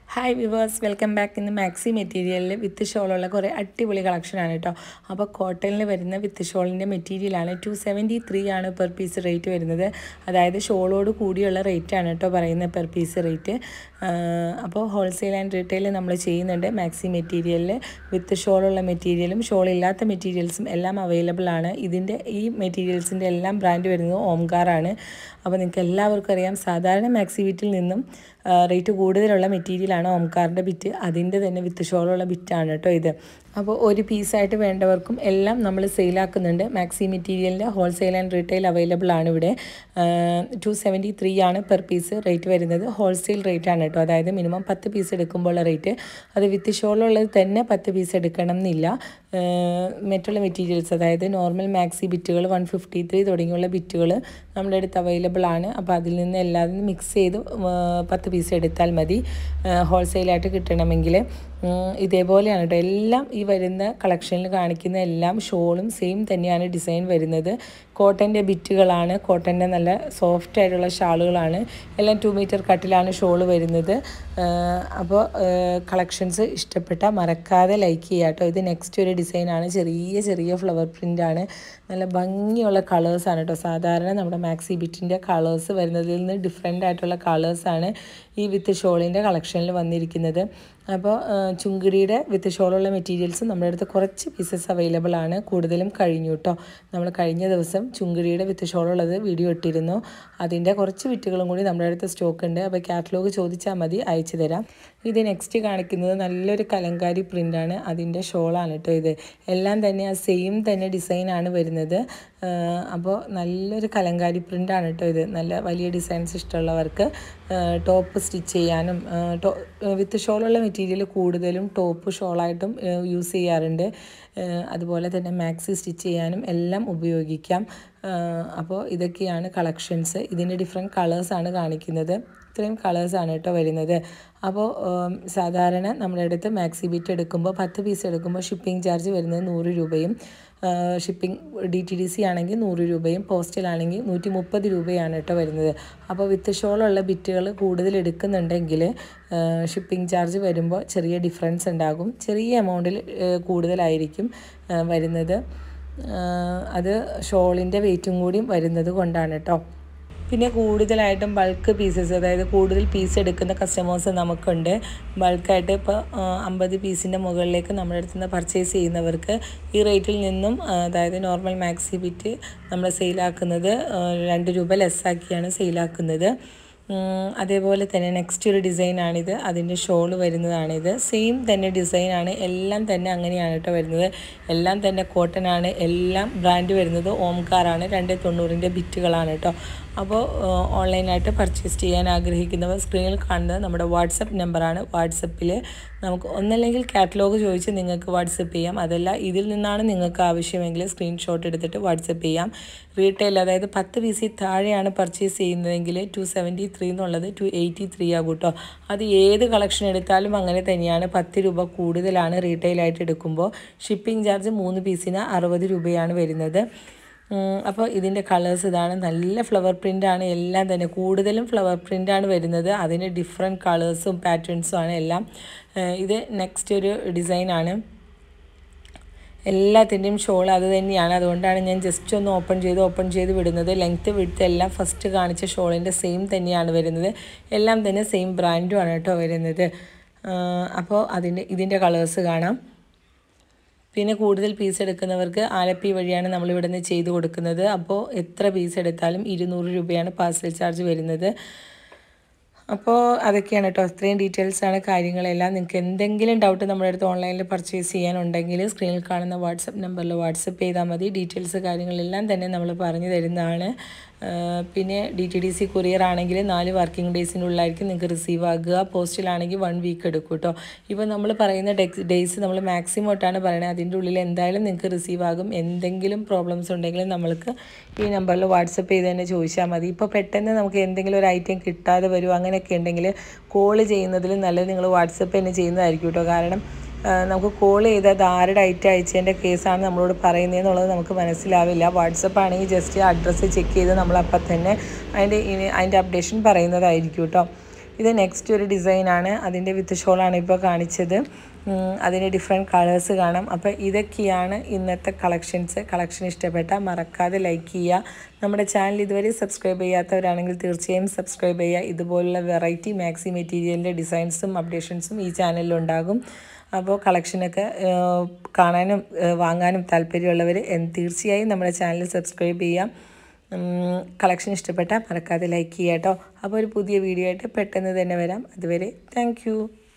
hi viewers welcome back ഇന്ന് maxi മെറ്റീരിയലിൽ with ഷോളുള്ള കുറേ അടിപൊളി കളക്ഷനാണ് കേട്ടോ അപ്പോൾ കോട്ടണിൽ വരുന്ന വിത്ത് ഷോളിൻ്റെ മെറ്റീരിയലാണ് ടു സെവൻറ്റി ത്രീ ആണ് പെർ പീസ് റേറ്റ് വരുന്നത് അതായത് ഷോളോട് കൂടിയുള്ള റേറ്റാണ് കേട്ടോ പറയുന്നത് പെർ പീസ് റേറ്റ് അപ്പോൾ ഹോൾസെയിൽ ആൻഡ് റീറ്റെയിൽ നമ്മൾ ചെയ്യുന്നുണ്ട് മാക്സി മെറ്റീരിയലിൽ വിത്ത് ഷോളുള്ള മെറ്റീരിയലും ഷോൾ ഇല്ലാത്ത മെറ്റീരിയൽസും എല്ലാം അവൈലബിൾ ആണ് ഇതിൻ്റെ ഈ മെറ്റീരിയൽസിൻ്റെ എല്ലാം ബ്രാൻഡ് വരുന്നത് ഓംകാറാണ് അപ്പോൾ നിങ്ങൾക്ക് എല്ലാവർക്കും അറിയാം സാധാരണ മാക്സി വിറ്റിൽ നിന്നും റേറ്റ് കൂടുതലുള്ള മെറ്റീരിയലാണ് ഓംകാറിൻ്റെ ബിറ്റ് അതിൻ്റെ തന്നെ വിത്ത് ഷോളുള്ള ബിറ്റാണ് കേട്ടോ ഇത് അപ്പോൾ ഒരു പീസായിട്ട് വേണ്ടവർക്കും എല്ലാം നമ്മൾ സെയിലാക്കുന്നുണ്ട് മാക്സി മെറ്റീരിയലിൻ്റെ ഹോൾസെയിൽ ആൻഡ് റീറ്റെയിൽ അവൈലബിൾ ആണ് ഇവിടെ ടു സെവൻറ്റി ത്രീ ആണ് പെർ പീസ് റേറ്റ് വരുന്നത് ഹോൾസെയിൽ റേറ്റ് ആണ് കേട്ടോ അതായത് മിനിമം പത്ത് പീസ് എടുക്കുമ്പോഴുള്ള റേറ്റ് അത് വിത്ത് ഷോളുള്ളത് തന്നെ പത്ത് പീസ് എടുക്കണം എന്നില്ല മറ്റുള്ള മെറ്റീരിയൽസ് അതായത് നോർമൽ മാക്സി ബിറ്റുകൾ വൺ ഫിഫ്റ്റി ത്രീ തുടങ്ങിയുള്ള ബിറ്റുകൾ നമ്മുടെ അടുത്ത് അവൈലബിൾ ആണ് അപ്പോൾ അതിൽ നിന്ന് എല്ലാത്തിനും മിക്സ് ചെയ്ത് പത്ത് പീസ് എടുത്താൽ മതി ഹോൾസെയിലായിട്ട് കിട്ടണമെങ്കിൽ ഇതേപോലെയാണ് കേട്ടോ എല്ലാം ഈ വരുന്ന കളക്ഷനിൽ കാണിക്കുന്ന എല്ലാം ഷോളും സെയിം തന്നെയാണ് ഡിസൈൻ വരുന്നത് കോട്ടൻ്റെ ബിറ്റുകളാണ് കോട്ടൻ്റെ നല്ല സോഫ്റ്റ് ആയിട്ടുള്ള ഷാളുകളാണ് എല്ലാം ടു മീറ്റർ കട്ടിലാണ് ഷോൾ വരുന്നത് അപ്പോൾ കളക്ഷൻസ് ഇഷ്ടപ്പെട്ട മറക്കാതെ ലൈക്ക് ചെയ്യുക കേട്ടോ ഇത് നെക്സ്റ്റ് ഒരു ഡിസൈനാണ് ചെറിയ ചെറിയ ഫ്ലവർ പ്രിൻ്റാണ് നല്ല ഭംഗിയുള്ള കളേഴ്സാണ് കേട്ടോ സാധാരണ നമ്മുടെ മാക്സി ബിറ്റിൻ്റെ കളേഴ്സ് വരുന്നതിൽ നിന്ന് ഡിഫറെൻ്റ് ആയിട്ടുള്ള കളേഴ്സാണ് ഈ വിത്ത് ഷോളിൻ്റെ കളക്ഷനിൽ വന്നിരിക്കുന്നത് അപ്പോൾ ചുങ്കിടിയുടെ വിത്ത് ഷോളുള്ള മെറ്റീരിയൽസ് നമ്മുടെ അടുത്ത് കുറച്ച് പീസസ് അവൈലബിൾ ആണ് കൂടുതലും കഴിഞ്ഞു കേട്ടോ നമ്മൾ കഴിഞ്ഞ ദിവസം ചുങ്കിടിയുടെ വിത്ത് ഷോളുള്ളത് വീഡിയോ ഇട്ടിരുന്നു അതിൻ്റെ കുറച്ച് വിറ്റുകളും കൂടി നമ്മുടെ അടുത്ത് സ്റ്റോക്ക് ഉണ്ട് അപ്പോൾ കാറ്റലോഗ് ചോദിച്ചാൽ മതി അയച്ചു തരാം ഇത് നെക്സ്റ്റ് കാണിക്കുന്നത് നല്ലൊരു കലങ്കാരി പ്രിൻ്റാണ് അതിൻ്റെ ഷോളാണ് കേട്ടോ ഇത് എല്ലാം തന്നെ ആ സെയിം തന്നെ ഡിസൈനാണ് വരുന്നത് അപ്പോൾ നല്ലൊരു കലങ്കാരി പ്രിൻ്റാണ് കേട്ടോ ഇത് നല്ല വലിയ ഡിസൈൻസ് ഇഷ്ടമുള്ളവർക്ക് ടോപ്പ് സ്റ്റിച്ച് ചെയ്യാനും ടോ വിത്ത് ഷോളുള്ള മെറ്റീരിയൽ കൂടുതലും ടോപ്പ് ഷോളായിട്ടും യൂസ് ചെയ്യാറുണ്ട് അതുപോലെ തന്നെ മാക്സി സ്റ്റിച്ച് ചെയ്യാനും എല്ലാം ഉപയോഗിക്കാം അപ്പോൾ ഇതൊക്കെയാണ് കളക്ഷൻസ് ഇതിൻ്റെ ഡിഫറെൻറ്റ് കളേഴ്സാണ് കാണിക്കുന്നത് ഇത്രയും കളേഴ്സാണ് കേട്ടോ വരുന്നത് അപ്പോൾ സാധാരണ നമ്മുടെ അടുത്ത് മാക്സി ബിറ്റ് എടുക്കുമ്പോൾ പത്ത് പീസ് എടുക്കുമ്പോൾ ഷിപ്പിംഗ് ചാർജ് വരുന്നത് നൂറ് രൂപയും shipping D T D C ആണെങ്കിൽ നൂറ് രൂപയും പോസ്റ്റലാണെങ്കിൽ നൂറ്റി മുപ്പത് രൂപയാണ് കേട്ടോ വരുന്നത് അപ്പോൾ വിത്ത് ഷോളുള്ള ബിറ്റുകൾ കൂടുതൽ എടുക്കുന്നുണ്ടെങ്കിൽ ഷിപ്പിംഗ് ചാർജ് വരുമ്പോൾ ചെറിയ ഡിഫറൻസ് ഉണ്ടാകും ചെറിയ എമൗണ്ടിൽ കൂടുതലായിരിക്കും വരുന്നത് അത് ഷോളിൻ്റെ വെയിറ്റും കൂടിയും വരുന്നത് കൊണ്ടാണ് കേട്ടോ പിന്നെ കൂടുതലായിട്ടും ബൾക്ക് പീസസ് അതായത് കൂടുതൽ പീസ് എടുക്കുന്ന കസ്റ്റമേഴ്സ് നമുക്കുണ്ട് ബൾക്കായിട്ട് ഇപ്പോൾ അമ്പത് പീസിൻ്റെ മുകളിലേക്ക് നമ്മുടെ അടുത്ത് നിന്ന് പർച്ചേസ് ചെയ്യുന്നവർക്ക് ഈ റേറ്റിൽ നിന്നും അതായത് നോർമൽ മാക്സി ബിറ്റ് നമ്മൾ സെയിലാക്കുന്നത് രണ്ട് രൂപ ലെസ്സാക്കിയാണ് സെയിലാക്കുന്നത് അതേപോലെ തന്നെ നെക്സ്റ്റ് ഒരു ഡിസൈനാണിത് അതിൻ്റെ ഷോൾ വരുന്നതാണിത് സെയിം തന്നെ ഡിസൈനാണ് എല്ലാം തന്നെ അങ്ങനെയാണ് കേട്ടോ വരുന്നത് എല്ലാം തന്നെ കോട്ടൺ ആണ് എല്ലാം ബ്രാൻഡ് വരുന്നത് ഓംകാറാണ് രണ്ട് തൊണ്ണൂറിൻ്റെ ബിറ്റുകളാണ് കേട്ടോ അപ്പോൾ ഓൺലൈനായിട്ട് പർച്ചേസ് ചെയ്യാൻ ആഗ്രഹിക്കുന്നവർ സ്ക്രീനിൽ കാണുന്നത് നമ്മുടെ വാട്സപ്പ് നമ്പറാണ് വാട്സപ്പിൽ നമുക്ക് ഒന്നല്ലെങ്കിൽ കാറ്റലോഗ് ചോദിച്ച് നിങ്ങൾക്ക് വാട്സപ്പ് ചെയ്യാം അതല്ല ഇതിൽ നിന്നാണ് നിങ്ങൾക്ക് ആവശ്യമെങ്കിൽ സ്ക്രീൻഷോട്ട് എടുത്തിട്ട് വാട്സപ്പ് ചെയ്യാം റീറ്റെയിൽ അതായത് പത്ത് പി സി താഴെയാണ് പർച്ചേസ് ചെയ്യുന്നതെങ്കിൽ ടു സെവൻറ്റി ത്രീ എന്നുള്ളത് ടു എയ്റ്റി ത്രീ ആകും കേട്ടോ അത് ഏത് കളക്ഷൻ എടുത്താലും അങ്ങനെ തന്നെയാണ് പത്ത് രൂപ കൂടുതലാണ് റീറ്റെയിലായിട്ട് എടുക്കുമ്പോൾ ഷിപ്പിംഗ് ചാർജ് മൂന്ന് പീസിന് അറുപത് രൂപയാണ് വരുന്നത് അപ്പോൾ ഇതിൻ്റെ കളേഴ്സ് ഇതാണ് നല്ല ഫ്ലവർ പ്രിൻ്റാണ് എല്ലാം തന്നെ കൂടുതലും ഫ്ലവർ പ്രിൻ്റാണ് വരുന്നത് അതിന് ഡിഫറെൻറ്റ് കളേഴ്സും പാറ്റേൺസും ആണ് എല്ലാം ഇത് നെക്സ്റ്റ് ഒരു ഡിസൈനാണ് എല്ലാത്തിൻ്റെയും ഷോൾ അത് തന്നെയാണ് അതുകൊണ്ടാണ് ഞാൻ ജസ്റ്റ് ഒന്ന് ഓപ്പൺ ചെയ്ത് ഓപ്പൺ ചെയ്ത് വിടുന്നത് ലെങ്ത്ത് വിടുത്ത് എല്ലാം ഫസ്റ്റ് കാണിച്ച ഷോളിൻ്റെ സെയിം തന്നെയാണ് വരുന്നത് എല്ലാം തന്നെ സെയിം ബ്രാൻഡുമാണ് കേട്ടോ വരുന്നത് അപ്പോൾ അതിൻ്റെ ഇതിൻ്റെ കളേഴ്സ് കാണാം പിന്നെ കൂടുതൽ പീസ് എടുക്കുന്നവർക്ക് ആലപ്പി വഴിയാണ് നമ്മൾ ഇവിടെ നിന്ന് ചെയ്ത് കൊടുക്കുന്നത് അപ്പോൾ എത്ര പീസ് എടുത്താലും ഇരുന്നൂറ് രൂപയാണ് പാർസൽ ചാർജ് വരുന്നത് അപ്പോൾ അതൊക്കെയാണ് കേട്ടോ അത്രയും ഡീറ്റെയിൽസ് ആണ് കാര്യങ്ങളെല്ലാം നിങ്ങൾക്ക് എന്തെങ്കിലും ഡൗട്ട് നമ്മുടെ അടുത്ത് ഓൺലൈനിൽ പർച്ചേസ് ചെയ്യാനുണ്ടെങ്കിൽ സ്ക്രീനിൽ കാണുന്ന വാട്സപ്പ് നമ്പറിൽ വാട്സപ്പ് ചെയ്താൽ മതി ഡീറ്റെയിൽസ് കാര്യങ്ങളെല്ലാം തന്നെ നമ്മൾ പറഞ്ഞു തരുന്നതാണ് പിന്നെ D T D C courier ആണെങ്കിൽ നാല് വർക്കിംഗ് ഡേയ്സിനുള്ളിലായിരിക്കും നിങ്ങൾക്ക് റിസീവ് ആകുക പോസ്റ്റിലാണെങ്കിൽ വൺ വീക്ക് എടുക്കും കേട്ടോ ഇപ്പോൾ നമ്മൾ പറയുന്ന ഡെക്സ് ഡേയ്സ് നമ്മൾ മാക്സിമം ഇട്ടാണ് പറയുന്നത് അതിൻ്റെ ഉള്ളിൽ എന്തായാലും നിങ്ങൾക്ക് റിസീവ് ആകും എന്തെങ്കിലും പ്രോബ്ലംസ് ഉണ്ടെങ്കിൽ നമ്മൾക്ക് ഈ നമ്പറിൽ വാട്സപ്പ് ചെയ്ത് തന്നെ ചോദിച്ചാൽ മതി ഇപ്പോൾ പെട്ടെന്ന് നമുക്ക് എന്തെങ്കിലും ഒരു ഐറ്റം കിട്ടാതെ വരും അങ്ങനെയൊക്കെ ഉണ്ടെങ്കിൽ കോൾ ചെയ്യുന്നതിൽ നല്ലത് നിങ്ങൾ വാട്സപ്പ് തന്നെ ചെയ്യുന്നതായിരിക്കും കേട്ടോ കാരണം നമുക്ക് കോൾ ചെയ്താൽ ആരുടെ ഐറ്റം അയച്ചതിൻ്റെ കേസാണ് നമ്മളോട് പറയുന്നതെന്നുള്ളത് നമുക്ക് മനസ്സിലാവില്ല വാട്സപ്പ് ആണെങ്കിൽ ജസ്റ്റ് അഡ്രസ്സ് ചെക്ക് ചെയ്ത് നമ്മൾ അപ്പം തന്നെ അതിൻ്റെ അതിൻ്റെ അപ്ഡേഷൻ പറയുന്നതായിരിക്കും കേട്ടോ ഇത് നെക്സ്റ്റ് ഒരു ഡിസൈനാണ് അതിൻ്റെ വിത്ത് ഷോളാണ് ഇപ്പോൾ കാണിച്ചത് ഉം, അതിന് ഡിഫറെൻറ്റ് കളേഴ്സ് കാണാം അപ്പോൾ ഇതൊക്കെയാണ് ഇന്നത്തെ കളക്ഷൻസ് കളക്ഷൻ ഇഷ്ടപ്പെട്ടാൽ മറക്കാതെ ലൈക്ക് ചെയ്യുക നമ്മുടെ ചാനൽ ഇതുവരെ സബ്സ്ക്രൈബ് ചെയ്യാത്തവരാണെങ്കിൽ തീർച്ചയായും സബ്സ്ക്രൈബ് ചെയ്യുക ഇതുപോലുള്ള വെറൈറ്റി മാക്സി മെറ്റീരിയലിൻ്റെ ഡിസൈൻസും അപ്ഡേഷൻസും ഈ ചാനലിലുണ്ടാകും അപ്പോൾ കളക്ഷനൊക്കെ ഏഹ്, കാണാനും ഏഹ്, വാങ്ങാനും താല്പര്യമുള്ളവർ തീർച്ചയായും നമ്മുടെ ചാനൽ സബ്സ്ക്രൈബ് ചെയ്യാം കളക്ഷൻ ഇഷ്ടപ്പെട്ടാൽ മറക്കാതെ ലൈക്ക് ചെയ്യാം കേട്ടോ അപ്പോൾ ഒരു പുതിയ വീഡിയോ ആയിട്ട് പെട്ടെന്ന് തന്നെ വരാം അതുവരെ താങ്ക്